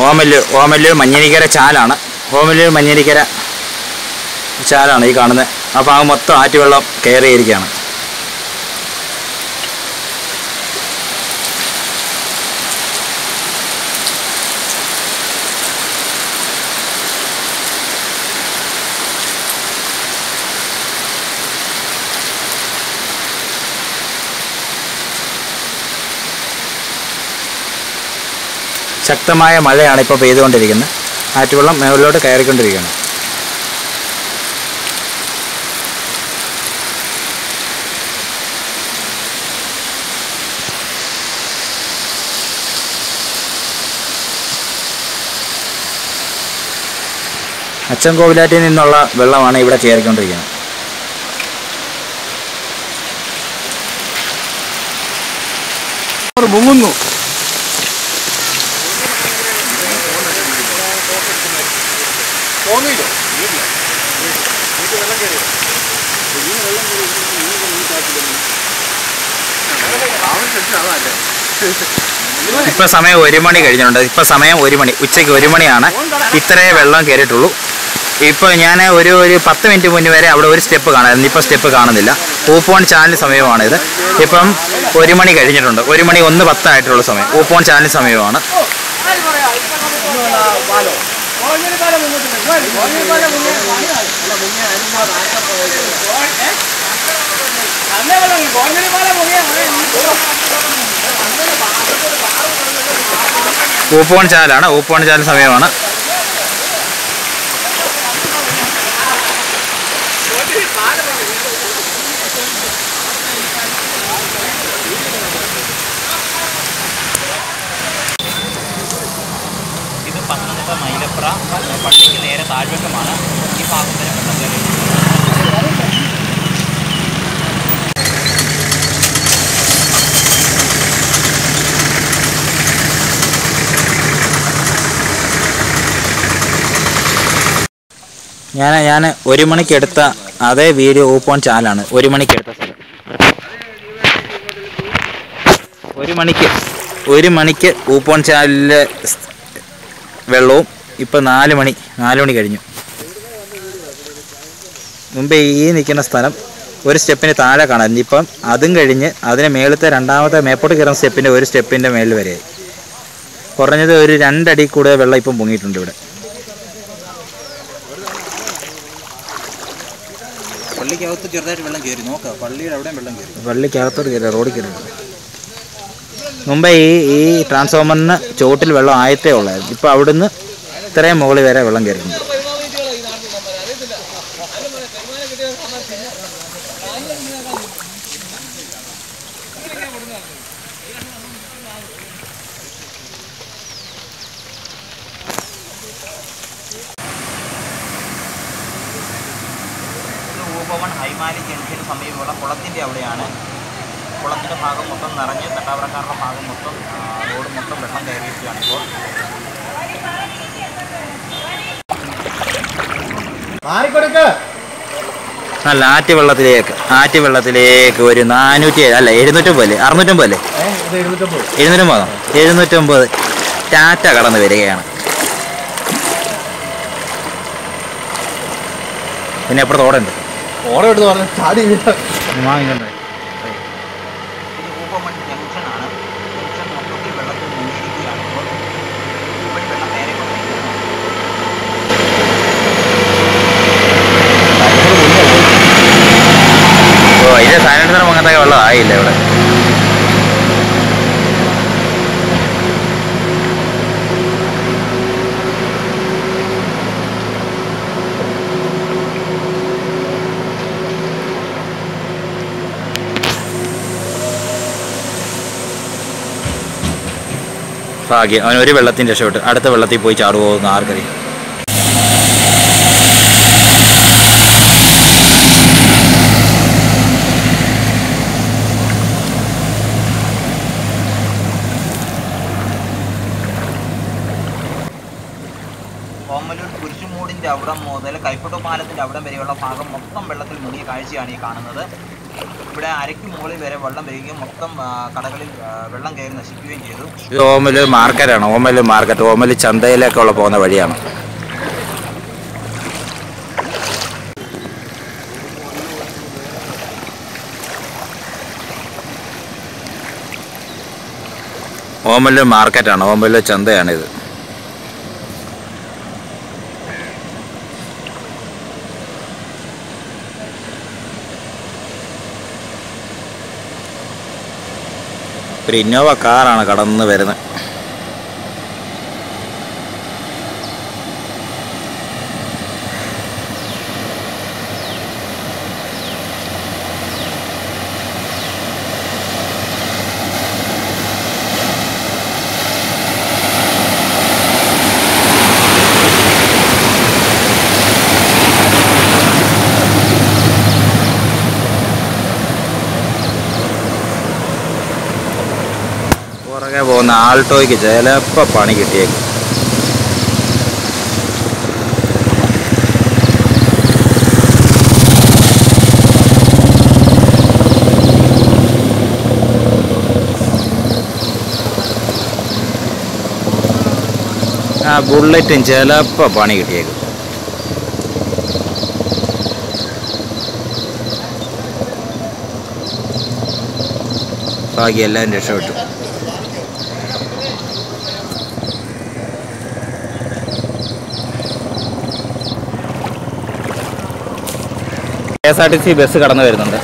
ഓമല്ലൂർ ഓമല്ലൂർ മഞ്ഞരിക്കര ചാലാണ് ഓമല്ലൂർ മഞ്ഞരിക്കര ചാലാണ് ഈ കാണുന്നത് ആ ഭാഗം മൊത്തം ആറ്റുവെള്ളം കയറിയിരിക്കുകയാണ് ശക്തമായ മഴയാണ് ഇപ്പോൾ പെയ്തുകൊണ്ടിരിക്കുന്നത് ആറ്റുവെള്ളം മുകളിലോട്ട് കയറിക്കൊണ്ടിരിക്കുകയാണ് അച്ചൻ കോവിലാറ്റിൽ നിന്നുള്ള വെള്ളമാണ് ഇവിടെ ചേർക്കൊണ്ടിരിക്കുന്നത് മുങ്ങുന്നു തോന്നിയില്ലോ ഇപ്പൊ സമയം ഒരു മണി കഴിഞ്ഞിട്ടുണ്ട് ഇപ്പൊ സമയം ഒരു മണി ഉച്ചയ്ക്ക് ഒരു മണിയാണ് ഇത്രേ വെള്ളം കയറിയിട്ടുള്ളൂ ഇപ്പൊ ഞാൻ ഒരു ഒരു പത്ത് മിനിറ്റ് മുന്നേ വരെ അവിടെ ഒരു സ്റ്റെപ്പ് കാണാമായിരുന്നു ഇപ്പൊ സ്റ്റെപ്പ് കാണുന്നില്ല ഊപ്പോൺ ചാനൽ സമയമാണിത് ഇപ്പം ഒരു മണി കഴിഞ്ഞിട്ടുണ്ട് ഒരു മണി ഒന്ന് പത്തായിട്ടുള്ള സമയം ഊപ്പോൺ ചാനൽ സമയമാണ് ഊപ്പോൺ ചാലാണ് ഊപ്പോൺ ചാനൽ സമയമാണ് ഇത് പത്തനംതിട്ട മൈലപ്ര പള്ളിക്ക് നേരെ താഴ്വക്കമാണ് ഈ ഭാഗം വരെ വെള്ളം കയറി ഞാൻ ഞാൻ ഒരു മണിക്ക് എടുത്ത അതേ വീഡിയോ ഊപ്പോൺ ചാലാണ് ഒരു മണിക്ക് എടുത്ത സ്ഥലം ഒരു മണിക്ക് ഒരു മണിക്ക് ഊപ്പോൺ ചാലിലെ സ്- വെള്ളവും ഇപ്പം നാല് മണി നാല് മണി കഴിഞ്ഞു മുമ്പേ ഈ നിൽക്കുന്ന സ്ഥലം ഒരു സ്റ്റെപ്പിന് താഴെ കാണാം ഇപ്പം അതും കഴിഞ്ഞ് അതിന് മേളത്തെ രണ്ടാമത്തെ മേപ്പോട്ട് കയറുന്ന സ്റ്റെപ്പിൻ്റെ ഒരു സ്റ്റെപ്പിൻ്റെ മേളിൽ വരെയായി കുറഞ്ഞത് ഒരു രണ്ടടി കൂടുതൽ വെള്ളം ഇപ്പം പൊങ്ങിയിട്ടുണ്ട് ഇവിടെ പള്ളിക്കകത്ത് ചെറുതായിട്ട് വെള്ളം കയറി നോക്കാം പള്ളിയുടെ അവിടെയും വെള്ളം കയറി വള്ളിക്കകത്തോട്ട് കയറി റോഡിൽ കയറിയിട്ടുണ്ട് മുമ്പേ ഈ ഈ ട്രാൻസ്ഫോമറിന് ചോട്ടിൽ വെള്ളം ആയത്തേ ഉള്ളായിരുന്നു ഇപ്പോൾ അവിടുന്ന് ഇത്രയും മുകളിൽ വരെ വെള്ളം കയറിയിട്ടുണ്ട് ഇത് ഊപ്പവൺ ഹൈമാലി ജംഗ്ഷന് സമീപമുള്ള കുളത്തിൻ്റെ അവിടെയാണ് കുളത്തിൻ്റെ ഭാഗം മൊത്തം നിറഞ്ഞ് തട്ടാവറക്കാരുടെ ഭാഗം മൊത്തം ആ, റോഡ് മൊത്തം വെള്ളം കയറിയിരിക്കുകയാണ് ഇപ്പോൾ മാറിക്കൊടുക്ക നല്ല ആറ്റ് വെള്ളത്തിലേക്ക് ആറ്റ് വെള്ളത്തിലേക്ക് ഒരു നാനൂറ്റി അല്ല എഴുന്നൂറ്റമ്പത് അല്ലേ അറുന്നൂറ്റമ്പത് അല്ലേ ഇത് എഴുന്നൂറ്റമ്പത് എഴുന്നൂറ്റമ്പതോ എഴുന്നൂറ്റമ്പത് ടാറ്റ കടന്ന് വരികയാണ് പിന്നെ എപ്പുറത്ത് ഓടുണ്ട് ഓടെ എടുത്ത് പറഞ്ഞു ചാടി വീഴാൻ. വാങ്ങിക്കണ്ടേ ഇത് ഊപ്പമൺ ജംഗ്ഷനാണ് ജംഗ്ഷൻ മൊത്തത്തിൽ വെള്ളത്തിൽ മുങ്ങിയിരിക്കുകയാണ് ഇപ്പോൾ ഇവിടെ വെള്ളം കയറിക്കൊണ്ടിരിക്കുകയാണ് ഓ ഇതിന്റെ സാനിറ്റൈസർ അങ്ങനത്തെ വെള്ളം ആയില്ല ഇവിടെ ഭാഗ്യം അവൻ ഒരു വെള്ളത്തിന് രക്ഷപ്പെട്ട് അടുത്ത വെള്ളത്തിൽ പോയി ചാടുമോ എന്ന് ആർക്കറിയാം ഓമലൂർ കുരിശുമൂടിൻ്റെ അവിടം മുതൽ കൈപ്പട്ടു പാലത്തിൻ്റെ അവിടം വരെയുള്ള ഭാഗം മൊത്തം വെള്ളത്തിൽ മുങ്ങിയ കാഴ്ചയാണ് ഈ കാണുന്നത് ഇവിടെ അരയ്ക്ക് മുകളിൽ വരെ വെള്ളം വരികയും മൊത്തം ആ, കടകളിൽ ആ, വെള്ളം കയറി നശിക്കുകയും ചെയ്തു ഇത് ഓമല് മാർക്കറ്റാണ് ഓമല് മാർക്കറ്റ് ഓമല് ചന്തയിലേക്കുള്ള പോകുന്ന വഴിയാണ് ഓമല് മാർക്കറ്റാണ് ഓമല് ചന്തയാണിത് ഒരു ഇന്നോവ കാറാണ് കടന്ന് വരുന്നത് പുറകെ പോകുന്ന ആൾട്ടോയ്ക്ക് ചിലപ്പോൾ പണി കിട്ടിയേക്കും ആ ബുള്ളറ്റും ചിലപ്പോൾ പണി കിട്ടിയേക്കും ബാക്കി എല്ലാം രക്ഷപ്പെട്ടു K S R T C bus കടന്നു വരുന്നുണ്ട്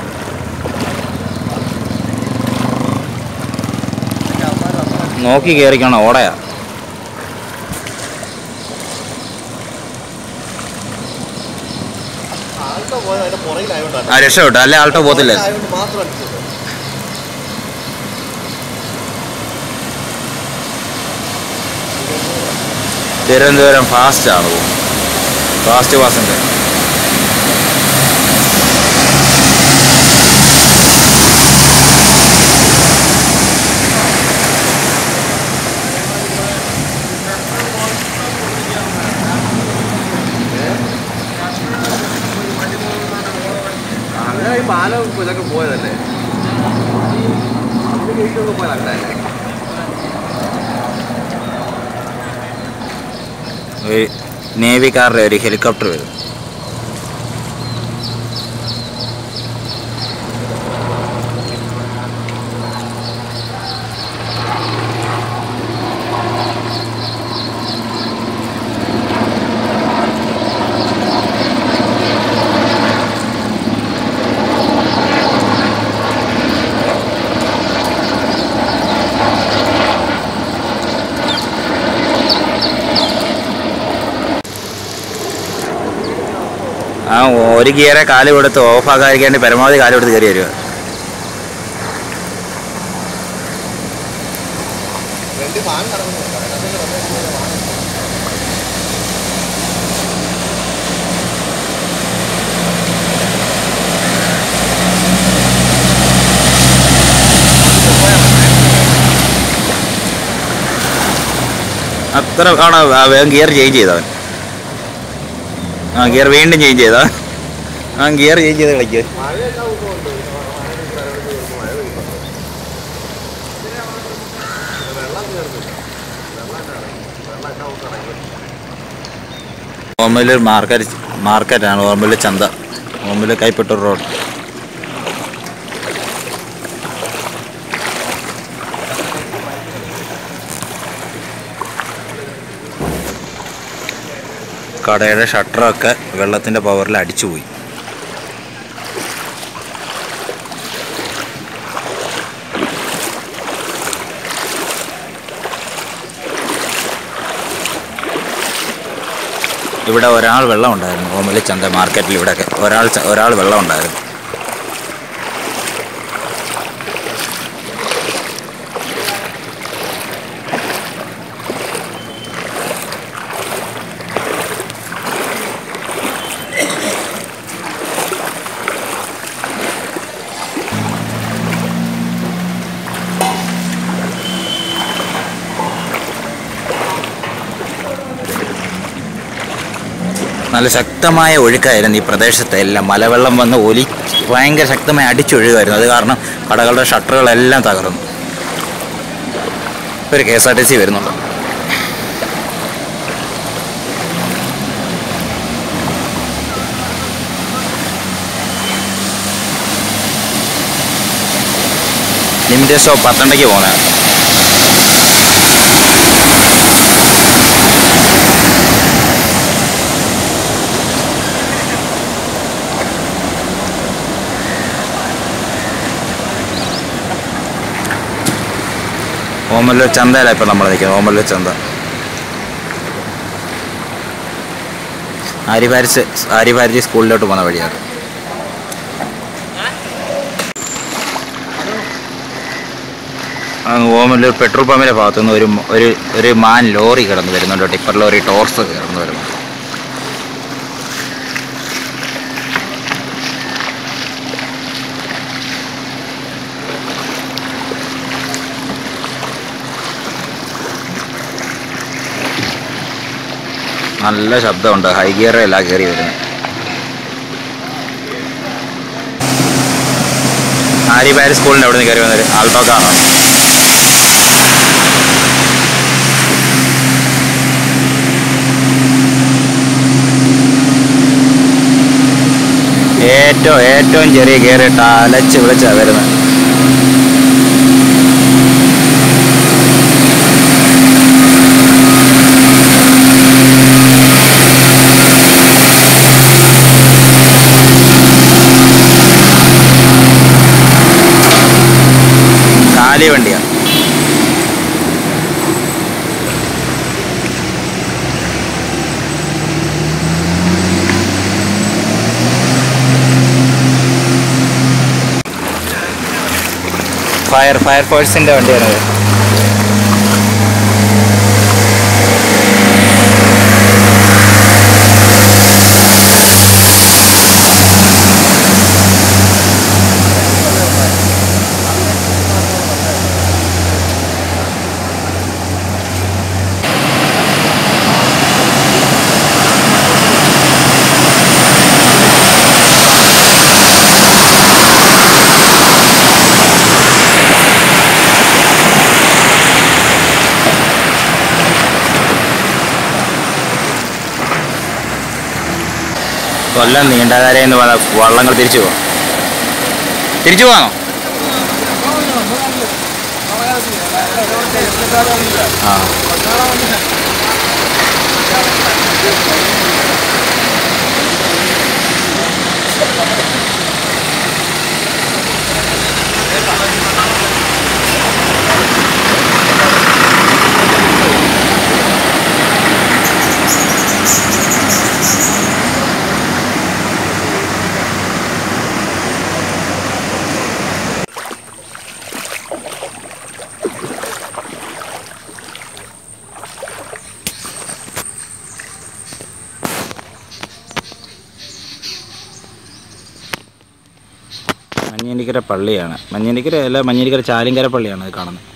നോക്കി കയറിക്കണം ഓടയാ ആൾട്ടോ പോയത് അതിന്റെ പുറകിലായോണ്ടാണ് ആ രക്ഷപ്പെട്ടു അല്ലെ ആൾട്ടോ പോത്തില്ല ആയതുകൊണ്ട് മാത്രം അടിച്ചത് തിരുവനന്തപുരം ഫാസ്റ്റ് ആണ് പോകുന്നത് ഫാസ്റ്റ് പാസഞ്ചർ അങ്ങനെ ഈ പാലം ഇതൊക്കെ പോയതല്ലേ അതിന്റെ ഗേറ്റൊക്കെ പോയതല്ലേ ഒരു നേവിക്കാരുടെ ഒരു ഹെലികോപ്റ്റർ വരും ആ ഒരു ഗിയറെ കാല് കൊടുത്ത് ഓഫാക്കാതിരിക്കാണ്ട് പരമാവധി കാല് കൊടുത്ത് കയറി വരിക രണ്ട് ഫാൻ കറങ്ങുന്നുണ്ട് അതിനകത്ത് വന്നേക്കുന്നത് വാഹനം. അത്ര ആണ് ആ വേഗം ഗിയർ ചേഞ്ച് ചെയ്തവൻ ആ ഗിയർ വീണ്ടും ചേഞ്ച് ചെയ്താ ആ ഗിയർ ചേഞ്ച് ചെയ്ത് കളിക്കുക മഴയൊക്കെ ആവുമ്പോണ്ട് മഴ പെയ്യുമ്പോൾ മഴ പെയ്യുമ്പോൾ വെള്ളം കയറുന്നില്ല വെള്ളം വെള്ളം ഒക്കെ ഇറങ്ങി ഓമലൂർ മാർക്കറ്റ് മാർക്കറ്റാണ് ഓമലൂർ ചന്ത ഓമലൂർ കൈപ്പറ്റൂർ റോഡ് കടയുടെ ഷട്ടറൊക്കെ വെള്ളത്തിൻ്റെ പവറിൽ അടിച്ചുപോയി ഇവിടെ ഒരാൾ വെള്ളം ഉണ്ടായിരുന്നു ഓമലി ചന്ത മാർക്കറ്റിൽ ഇവിടെയൊക്കെ ഒരാൾ ച- ഒരാൾ വെള്ളം ഉണ്ടായിരുന്നു നല്ല നല്ല ശക്തമായ ഒഴുക്കായിരുന്നു ഈ പ്രദേശത്തെ എല്ലാം മലവെള്ളം വന്ന് ഒലി ഭയങ്കര ശക്തമായി അടിച്ചൊഴുകായിരുന്നു അത് കാരണം കടകളുടെ ഷട്ടറുകളെല്ലാം തകർന്നു ഒരു K S R T C വരുന്നുണ്ട് ലിമിറ്റഡ് സ്റ്റോപ്പ് പത്തണ്ടയ്ക്ക് പോകുന്നത് ഓമല്ലൂർ ചന്തയിലാണ് ഇപ്പം നമ്മൾ നിൽക്കുന്നത് ഓമല്ലൂർ ചന്ത ആര്യഭാരിച്ച് ആര്യഭാരതി സ്കൂളിലോട്ട് പോകുന്ന വഴിയാണ് അങ്ങ് ഓമല്ലൂർ പെട്രോൾ പമ്പിൻ്റെ ഭാഗത്തുനിന്ന് ഒരു മ- ഒരു ഒരു മാൻ ലോറി കിടന്ന് വരുന്നുണ്ട് ടിപ്പർ ലോറി ടോർസ് കിടന്ന് വരുന്നു നല്ല ശബ്ദമുണ്ട് ഹൈ ഗിയറിലല്ല കയറി വരുന്നത് ആര്യപാരി സ്കൂളിൻ്റെ അവിടെ നിന്ന് കയറി വന്നൊരു ആൾട്ടോക്കാണ് ഏറ്റവും ഏറ്റവും ചെറിയ കയറിയിട്ട് അലച്ച് വിളിച്ചാണ് വരുന്നത് കാലി വണ്ടിയാണ് ഫയർ ഫയർ ഫോഴ്സിന്റെ വണ്ടിയാണത് കൊല്ലം നീണ്ടകരയിൽ നിന്ന് വന്ന വള്ളങ്ങൾ തിരിച്ചു പോകാം തിരിച്ചു പോകാമോ ആ മഞ്ഞേനിക്കര പള്ളിയാണ് മഞ്ഞേനിക്കര അല്ല മഞ്ഞേനിക്കര ചാലിങ്കര പള്ളിയാണ് അത് കാണുന്നത്